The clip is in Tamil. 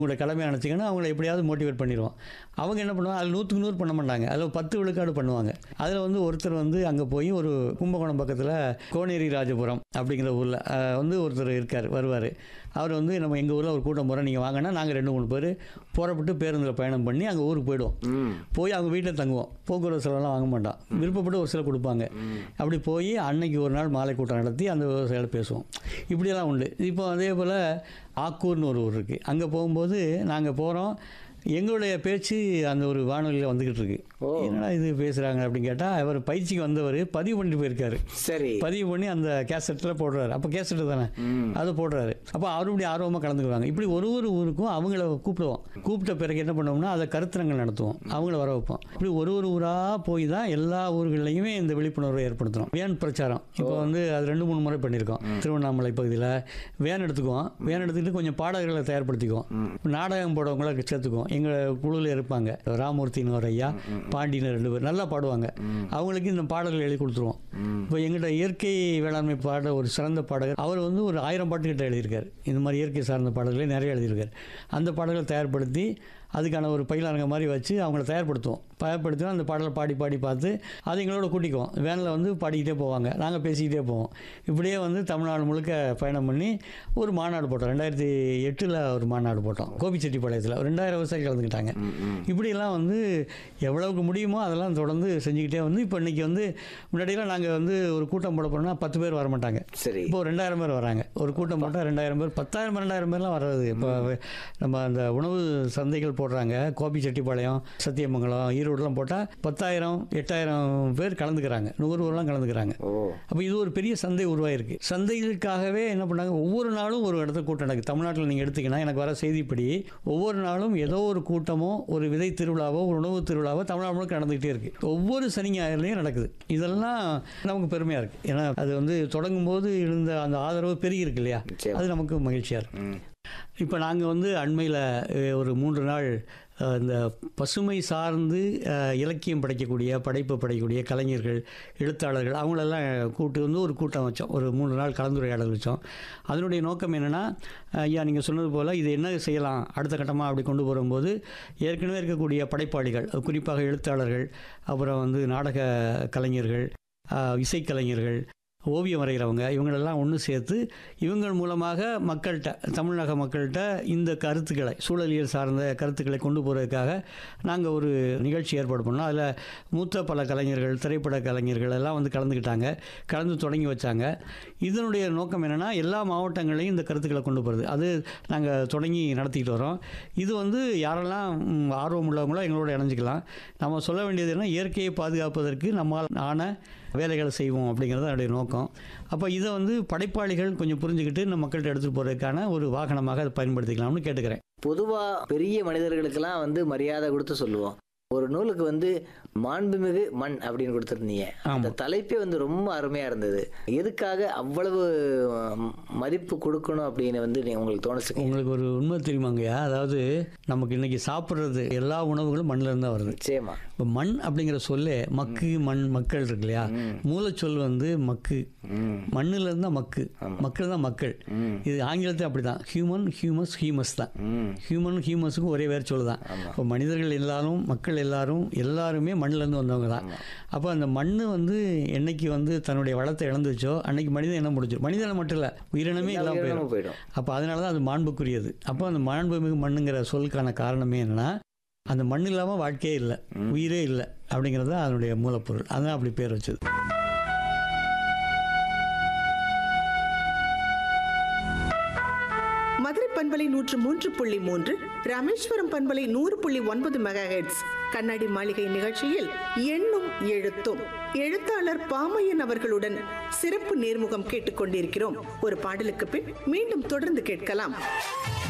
உங்களோட கடமையை நினச்சிங்கன்னா அவங்கள எப்படியாவது மோட்டிவேட் பண்ணிடுவோம் அவங்க என்ன பண்ணுவாங்க அதில் நூற்றுக்கு நூறு பண்ண மாட்டாங்க அதில் பத்து விழுக்காடு பண்ணுவாங்க அதில் வந்து ஒருத்தர் வந்து அங்கே போய் ஒரு கும்பகோணம் பக்கத்தில் கோனேரி ராஜபுரம் அப்படிங்கிற ஊரில் வந்து ஒருத்தர் இருக்கார் வருவார் அவர் வந்து நம்ம எங்கள் ஊரில் ஒரு கூட்டம் போகிறோம் நீங்கள் வாங்கினா நாங்கள் ரெண்டு மூணு பேர் புறப்பட்டு பேருந்தில் பயணம் பண்ணி அங்கே ஊருக்கு போயிடுவோம் ம் போய் அவங்க வீட்டில் தங்குவோம் போக்குவரத்து செலவெல்லாம் வாங்க மாட்டோம் விருப்பப்பட்டு ஒரு சிலர் கொடுப்பாங்க அப்படி போய் அன்னைக்கு ஒரு நாள் மாலை கூட்டம் நடத்தி அந்த விவசாயிகளை பேசுவோம் இப்படியெல்லாம் உண்டு இப்போ அதே போல் ஆக்கூர்னு ஒரு ஊர் இருக்குது அங்கே போகும்போது நாங்கள் போகிறோம் எங்களுடைய பேச்சு அந்த ஒரு வானொலியில் வந்துக்கிட்டு இருக்கு ஓ. என்னடா இது பேசுகிறாங்க அப்படின்னு கேட்டால் அவர் பயிற்சிக்கு வந்தவர் பதிவு பண்ணிட்டு போயிருக்காரு சரி பதிவு பண்ணி அந்த கேசட்டில் போடுறாரு அப்போ கேசட்டு தானே ம் அதை போடுறாரு அப்போ அவருடைய ஆர்வமாக கலந்துக்குவாங்க இப்படி ஒரு ஒரு ஊருக்கும் அவங்கள கூப்பிடுவோம் கூப்பிட்ட பிறகு என்ன பண்ணுவோம்னா அதை கருத்தரங்கள் நடத்துவோம் அவங்கள வர வைப்போம் இப்படி ஒரு ஒரு ஊராக போய் தான் எல்லா ஊர்கள்லையுமே இந்த விழிப்புணர்வை ஏற்படுத்துகிறோம் வேன் பிரச்சாரம் இப்போ வந்து அது ரெண்டு மூணு முறை பண்ணியிருக்கோம் திருவண்ணாமலை பகுதியில் வேன் எடுத்துக்குவோம் வேன் எடுத்துக்கிட்டு கொஞ்சம் பாடல்களை தயார்படுத்திக்குவோம் நாடகம் போடவங்கள சேர்த்துக்குவோம் எங்கள் குழுவில் இருப்பாங்க ராமூர்த்தின்னு ஒரு ஐயா பாண்டின்னு ரெண்டு பேர் நல்லா பாடுவாங்க அவங்களுக்கு இந்த பாடல்கள் எழுதி கொடுத்துருவோம் ம் இப்போ எங்கிட்ட இயற்கை வேளாண்மை பாட ஒரு சிறந்த பாடகர் அவர் வந்து ஒரு ஆயிரம் பாட்டுக்கிட்ட எழுதியிருக்காரு இந்த மாதிரி இயற்கை சார்ந்த பாடல்களை நிறைய எழுதியிருக்காரு அந்த பாடல்களை தயார்படுத்தி அதுக்கான ஒரு பயிலரங்க மாதிரி வச்சு அவங்கள தயார்படுத்துவோம் தயார்படுத்தி அந்த பாடலை பாடி பாடி பார்த்து அது எங்களோட கூட்டிக்குவோம் வேனில் வந்து பாடிக்கிட்டே போவாங்க நாங்கள் பேசிக்கிட்டே போவோம் இப்படியே வந்து தமிழ்நாடு முழுக்க பயணம் பண்ணி ஒரு மாநாடு போட்டோம் ரெண்டாயிரத்தி எட்டில் ஒரு மாநாடு போட்டோம் கோபிச்செட்டிப்பாளையத்தில் ரெண்டாயிரம் விவசாயிகள் கலந்துக்கிட்டாங்க ம், ம் இப்படியெல்லாம் வந்து எவ்வளவுக்கு முடியுமோ அதெல்லாம் தொடர்ந்து செஞ்சுக்கிட்டே வந்து இப்போ இன்னைக்கு வந்து முன்னாடியெல்லாம் நாங்கள் வந்து ஒரு கூட்டம் போட போனோம்னா பத்து பேர் வர மாட்டாங்க சரி இப்போ ரெண்டாயிரம் பேர் வராங்க ஒரு கூட்டம் போட்டால் ரெண்டாயிரம் பேர் பத்தாயிரம் ரெண்டாயிரம் பேர்லாம் வர்றது இப்போ நம்ம அந்த உணவு சந்தைகள் போடுறாங்க கோபி செட்டிப்பாளையம் சத்தியமங்கலம் ஈரோடுலாம் போட்டால் பத்தாயிரம் எட்டாயிரம் பேர் கலந்துக்கிறாங்க நுகர்வோர்லாம் கலந்துக்கிறாங்க ஓ அப்போ இது ஒரு பெரிய சந்தை உருவாயிருக்கு சந்தைகளுக்காகவே என்ன பண்ணாங்க ஒவ்வொரு நாளும் ஒரு இடத்துல கூட்டம் நடக்குது தமிழ்நாட்டில் நீங்கள் எடுத்தீங்கன்னா எனக்கு வர செய்திப்படி ஒவ்வொரு நாளும் ஏதோ ஒரு கூட்டமோ ஒரு விதை திருவிழாவோ ஒரு உணவு திருவிழாவோ தமிழ்நாடு முழுக்க நடந்துகிட்டே இருக்கு ஒவ்வொரு சனி ஞாயிறுலையும் நடக்குது இதெல்லாம் நமக்கு பெருமையாக இருக்குது ஏன்னா அது வந்து தொடங்கும் போது இருந்த அந்த ஆதரவு பெருகி இருக்கு இல்லையா நிச்சயம். அது நமக்கு மகிழ்ச்சியாக இருக்கு ம் இப்போ நாங்கள் வந்து அண்மையில் ஒரு மூன்று நாள் அஹ், இந்த பசுமை சார்ந்து அஹ், இலக்கியம் படைக்கக்கூடிய படைப்பு படைக்கக்கூடிய கலைஞர்கள் எழுத்தாளர்கள் அவங்களெல்லாம் கூட்டு வந்து ஒரு கூட்டம் வச்சோம் ஒரு மூன்று நாள் கலந்துரையாடல் வச்சோம் அதனுடைய நோக்கம் என்னென்னா ஐயா நீங்கள் சொன்னது போல் இது என்ன செய்யலாம் அடுத்த கட்டமாக அப்படி கொண்டு போகும்போது ஏற்கனவே இருக்கக்கூடிய படைப்பாளிகள் குறிப்பாக எழுத்தாளர்கள் அப்புறம் வந்து நாடக கலைஞர்கள் அஹ், இசைக்கலைஞர்கள் ஓவியம் வரைகிறவங்க இவங்களெல்லாம் ஒன்று சேர்த்து இவங்கள் மூலமாக மக்கள்கிட்ட தமிழக மக்கள்கிட்ட இந்த கருத்துக்களை சூழலியல் சார்ந்த கருத்துக்களை கொண்டு போகிறதுக்காக நாங்கள் ஒரு நிகழ்ச்சி ஏற்பாடு பண்ணோம் அதில் மூத்த பல கலைஞர்கள் திரைப்பட கலைஞர்கள் எல்லாம் வந்து கலந்துக்கிட்டாங்க கலந்து தொடங்கி வச்சாங்க இதனுடைய நோக்கம் என்னென்னா எல்லா மாவட்டங்களையும் இந்த கருத்துக்களை கொண்டு போகிறது அது நாங்கள் தொடங்கி நடத்திக்கிட்டு வரோம் இது வந்து யாரெல்லாம் ம், ஆர்வம் உள்ளவங்களோ எங்களோட இணைஞ்சிக்கலாம் நம்ம சொல்ல வேண்டியது என்ன இயற்கையை பாதுகாப்பதற்கு நம்மால் ஆன வேலைகளை செய்வோம் அப்படிங்கிறது அதனுடைய நோக்கம் அப்போ இதை வந்து படைப்பாளிகள் கொஞ்சம் புரிஞ்சுக்கிட்டு நம்ம மக்கள்கிட்ட எடுத்துகிட்டு போகிறதுக்கான ஒரு வாகனமாக அதை பயன்படுத்திக்கலாம்னு கேட்டுக்கிறேன் பொதுவா பெரிய மனிதர்களுக்கெல்லாம் வந்து மரியாதை கொடுத்து சொல்லுவோம் ஒரு நூலுக்கு வந்து மாண்புமிகு மண் அப்படின்னு கொடுத்துருந்தீங்க அந்த தலைப்பே வந்து ரொம்ப அருமையா இருந்தது எதுக்காக அவ்வளவு ம், மதிப்பு கொடுக்கணும் அப்படின்னு வந்து நீ- உங்களுக்கு தோணுச்சுங்க உங்களுக்கு ஒரு உண்மை தெரியுமாங்கய்யா அதாவது நமக்கு இன்னைக்கு சாப்பிட்றது எல்லா உணவுகளும் மண்ணில் இருந்தால் வருது நிச்சயமா இப்போ மண் அப்படிங்கிற சொல்லே மக்கு மண் மக்கள் இருக்கு இல்லையா மூலச்சொல் வந்து மக்கு ம் மண்ணில் இருந்தால் மக்கு மக்கள் தான் மக்கள் ம் இது ஆங்கிலத்தில் அப்படி தான் ஹியூமன் ஹியூமஸ் ஹியூமஸ் தான் ம் ஹியூமன் ஹியூமஸுக்கும் ஒரே வேறு சொல்லு தான் இப்போ மனிதர்கள் எல்லாரும் மக்கள் எல்லாரும் எல்லாருமே மண்ணிலேருந்து வந்தவங்க தான் அப்போ அந்த மண் வந்து என்னைக்கு வந்து தன்னுடைய வளத்தை இழந்துச்சோ அன்னைக்கு மனிதன் என்ன முடிஞ்சிடும் மனிதனை மட்டும் இல்லை உயிரினமே எல்லா இல்லாமல் போயிடும் உயிரினமும் போயிடும் அப்போ அதனால தான் அது மாண்புக்குரியது அப்போ அந்த மாண்புமிகு மண்ணுங்கிற சொல்லுக்கான காரணமே என்னன்னா அந்த மண் இல்லாமல் வாழ்க்கையே இல்லை உயிரே இல்லை அப்படிங்கிறது தான் அதனுடைய மூலப்பொருள் அதான் அப்படி பேர் வச்சது மதுரை பண்பலை நூற்று மூன்று புள்ளி மூன்று ராமேஸ்வரம் பண்பலை நூறு புள்ளி ஒன்பது மெகா கண்ணாடி மாளிகை நிகழ்ச்சியில் எண்ணும் எழுத்தும் எழுத்தாளர் பாமையன் அவர்களுடன் சிறப்பு நேர்முகம் கேட்டுக்கொண்டிருக்கிறோம் ஒரு பாடலுக்கு பின் மீண்டும் தொடர்ந்து கேட்கலாம்